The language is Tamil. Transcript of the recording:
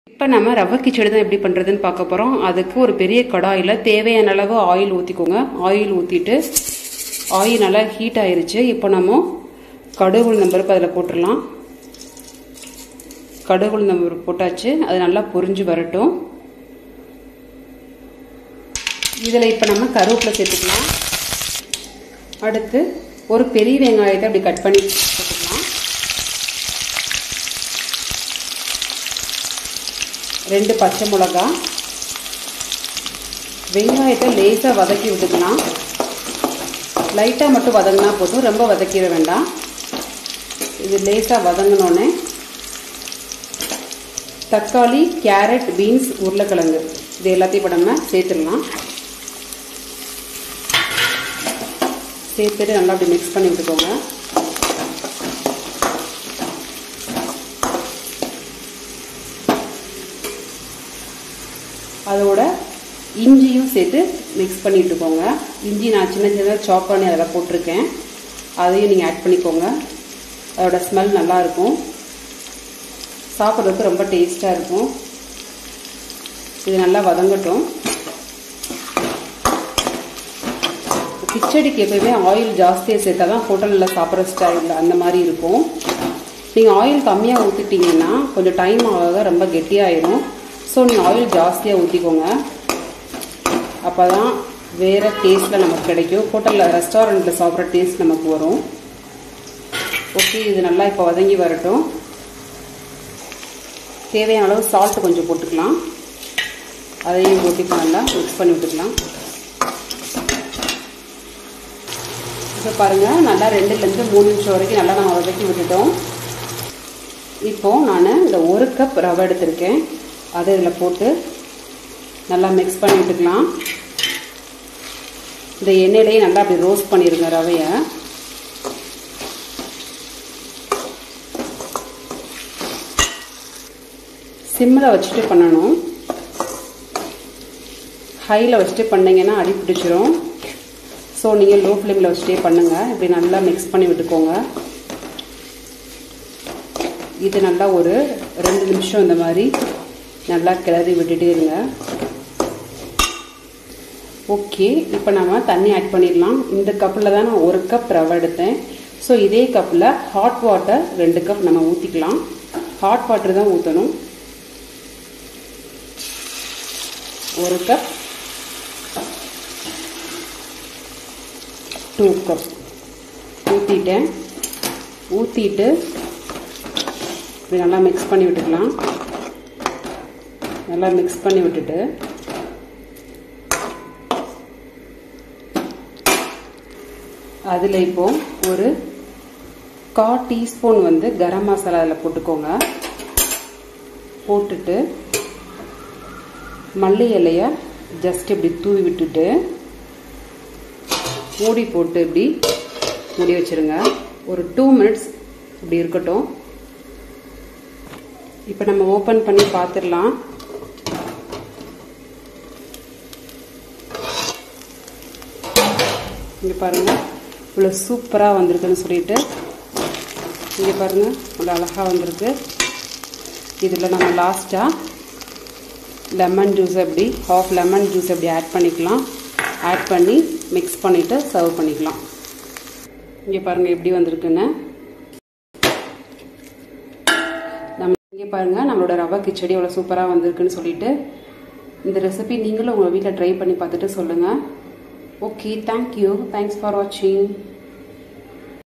இப்போ நம்ம ரவை கிச்சடி தான் எப்படி பண்ணுறதுன்னு பார்க்க போகிறோம் அதுக்கு ஒரு பெரிய கடாயில் தேவையான அளவு ஆயில் ஊற்றிக்கோங்க ஆயில் ஊற்றிட்டு ஆயில் நல்லா ஹீட் ஆயிருச்சு இப்போ நம்ம கடுகு உளுந்தம் பருப்பு அதில் போட்டுடலாம் கடுகு உளுந்தம் பருப்பு போட்டாச்சு அது நல்லா பொரிஞ்சு வரட்டும் இதில் இப்போ நம்ம கருவேப்பிலை சேர்த்துக்கலாம் அடுத்து ஒரு பெரிய வெங்காயத்தை அப்படி கட் பண்ணி போட்டுக்கலாம் ரெண்டு பச்சை மிளகா வெங்காயத்தை லேசாக வதக்கி விட்டுக்கலாம் லைட்டாக மட்டும் வதங்கினா போதும் ரொம்ப வதக்கிட வேண்டாம் இது லேசாக வதங்கினோடனே தக்காளி கேரட் பீன்ஸ் உருளைக்கிழங்கு இது எல்லாத்தையும் இப்போ நம்ம சேர்த்துடலாம் சேர்த்துட்டு நல்லா அப்படி மிக்ஸ் பண்ணி விட்டுக்கோங்க அதோட இஞ்சியும் சேர்த்து மிக்ஸ் பண்ணி விட்டுக்கோங்க இஞ்சி நான் சின்ன சின்னதாக சாப் பண்ணி அதில் போட்டிருக்கேன் அதையும் நீங்கள் ஆட் பண்ணிக்கோங்க அதோட ஸ்மெல் நல்லாயிருக்கும் சாப்பிட்றதுக்கு ரொம்ப டேஸ்ட்டாக இருக்கும் இது நல்லா வதங்கட்டும் கிச்சடிக்கு எப்பயுமே ஆயில் ஜாஸ்தியாக சேர்த்தா தான் ஹோட்டலில் சாப்பிட்ற ஸ்டைலில் அந்த மாதிரி இருக்கும் நீங்கள் ஆயில் கம்மியாக ஊற்றிட்டிங்கன்னா கொஞ்சம் டைம் ஆக ரொம்ப கெட்டியாயிரும் ஸோ நீங்கள் ஆயில் ஜாஸ்தியாக ஊற்றிக்கோங்க அப்போ தான் வேறு டேஸ்ட்டில் நமக்கு கிடைக்கும் ஹோட்டலில் ரெஸ்டாரண்ட்டில் சாப்பிட்ற டேஸ்ட் நமக்கு வரும் ஓகே இது நல்லா இப்போ வதங்கி வரட்டும் தேவையான அளவு சால்ட் கொஞ்சம் போட்டுக்கலாம் அதையும் போட்டு இப்போ நல்லா மிக்ஸ் பண்ணி விட்டுக்கலாம் இப்போ பாருங்கள் நல்லா ரெண்டுலேருந்து மூணு நிமிஷம் வரைக்கும் நல்லா நம்ம வதக்கி விட்டுட்டோம் இப்போ நான் இந்த ஒரு கப் ரவை எடுத்திருக்கேன் அதை இதில் போட்டு நல்லா மிக்ஸ் பண்ணி விட்டுக்கலாம் இந்த எண்ணெயிலேயே நல்லா அப்படி ரோஸ்ட் பண்ணிடுங்க ரவையை சிம்மில் வச்சுட்டு பண்ணணும் ஹையில் வச்சுட்டு பண்ணிங்கன்னா அடி பிடிச்சிரும் ஸோ நீங்கள் லோ ஃப்ளேமில் வச்சுட்டே பண்ணுங்கள் இப்படி நல்லா மிக்ஸ் பண்ணி விட்டுக்கோங்க இது நல்லா ஒரு ரெண்டு நிமிஷம் இந்த மாதிரி நல்லா கிளறி விட்டுட்டே இருங்க ஓகே இப்போ நம்ம தண்ணி ஆட் பண்ணிடலாம் இந்த கப்பில் தான் நான் ஒரு கப் ரவை எடுத்தேன் ஸோ இதே கப்பில் ஹாட் வாட்டர் ரெண்டு கப் நம்ம ஊற்றிக்கலாம் ஹாட் வாட்டர் தான் ஊற்றணும் ஒரு கப் டூ கப் ஊற்றிட்டேன் ஊற்றிட்டு இப்படி நல்லா மிக்ஸ் பண்ணி விட்டுக்கலாம் நல்லா மிக்ஸ் பண்ணி விட்டுட்டு அதில் இப்போ ஒரு கா டீஸ்பூன் வந்து கரம் மசாலா அதில் போட்டுக்கோங்க போட்டுட்டு மல்லி இலையை ஜஸ்ட் இப்படி தூவி விட்டுட்டு மூடி போட்டு இப்படி மூடி வச்சுருங்க ஒரு டூ மினிட்ஸ் இப்படி இருக்கட்டும் இப்போ நம்ம ஓப்பன் பண்ணி பார்த்துடலாம் இங்கே பாருங்கள் இவ்வளோ சூப்பராக வந்திருக்குன்னு சொல்லிட்டு இங்கே பாருங்கள் இவ்வளோ அழகாக வந்திருக்கு இதில் நம்ம லாஸ்ட்டாக லெமன் ஜூஸ் எப்படி ஹாஃப் லெமன் ஜூஸ் எப்படி ஆட் பண்ணிக்கலாம் ஆட் பண்ணி மிக்ஸ் பண்ணிவிட்டு சர்வ் பண்ணிக்கலாம் இங்கே பாருங்கள் எப்படி வந்திருக்குன்னு நம்ம இங்கே பாருங்கள் நம்மளோட ரவா கிச்சடி அவ்வளோ சூப்பராக வந்திருக்குன்னு சொல்லிட்டு இந்த ரெசிபி நீங்களும் உங்கள் வீட்டில் ட்ரை பண்ணி பார்த்துட்டு சொல்லுங்கள் ஓகே தேங்க்யூ தேங்க்ஸ் ஃபார் வாட்சிங்